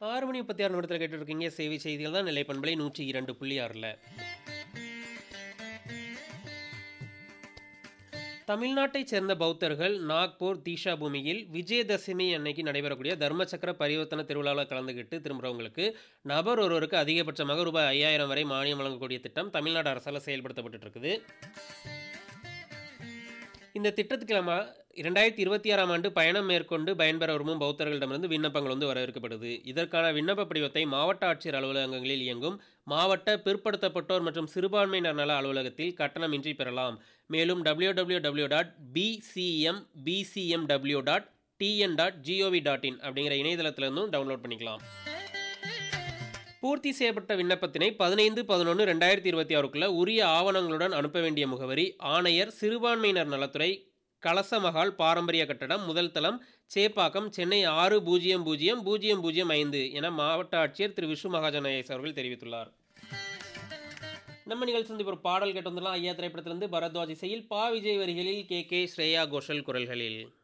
ஆறு மணி முப்பத்தி ஆறு நிமிடத்தில் கேட்டுருக்கீங்க சேவை செய்திகள் தான் நிலை பண்பலை நூற்றி இரண்டு புள்ளி ஆறில் தமிழ்நாட்டைச் சேர்ந்த பௌத்தர்கள் நாக்பூர் தீஷா பூமியில் விஜயதசமி அன்னைக்கு நடைபெறக்கூடிய தர்மசக்கர பரிவர்த்தன திருவிழாவில் கலந்துக்கிட்டு திரும்புகிறவங்களுக்கு நபர் ஒருவருக்கு அதிகபட்சமாக ரூபாய் ஐயாயிரம் வரை மானியம் வழங்கக்கூடிய திட்டம் தமிழ்நாடு அரசால் செயல்படுத்தப்பட்டு இருக்குது இந்த திட்டத்துக்கு நம்ம இரண்டாயிரத்தி இருபத்தி ஆறாம் ஆண்டு பயணம் மேற்கொண்டு பயன்பெற விரும்பும் பௌத்தர்களிடமிருந்து விண்ணப்பங்கள் வந்து வரவேற்கப்படுது இதற்கான விண்ணப்ப படிவத்தை மாவட்ட ஆட்சியர் அலுவலகங்களில் இயங்கும் மாவட்ட பிற்படுத்தப்பட்டோர் மற்றும் சிறுபான்மையினர் நல அலுவலகத்தில் கட்டணமின்றி பெறலாம் மேலும் W W W dot PCM PCMW dot TN dot GOV dot in அப்படிங்கிற இணையதளத்திலிருந்தும் டவுன்லோட் பண்ணிக்கலாம் பூர்த்தி செய்யப்பட்ட விண்ணப்பத்தினை பதினைந்து பதினொன்று ரெண்டாயிரத்தி இருபத்தி ஆறுக்குள்ள உரிய ஆவணங்களுடன் அனுப்ப வேண்டிய முகவரி ஆணையர் சிறுபான்மையினர் நலத்துறை கலசமகால் பாரம்பரிய கட்டடம் முதல் தளம் சேப்பாக்கம் சென்னை ஆறு பூஜ்ஜியம் பூஜ்ஜியம் பூஜ்ஜியம் பூஜ்ஜியம் ஐந்து என மாவட்ட ஆட்சியர் திரு விஷ்ணு மகாஜன் ஐஎஸ் அவர்கள் தெரிவித்துள்ளார் நம்ம நிகழ்ச்சி வந்து இப்போ ஒரு பாடல் கேட்டு வந்துடலாம் ஐயா திரைப்படத்திலிருந்து பரத்வாஜ் இசையில் பா விஜய் வரிகளில் கே கே ஸ்ரேயா கோஷல் குரல்களில்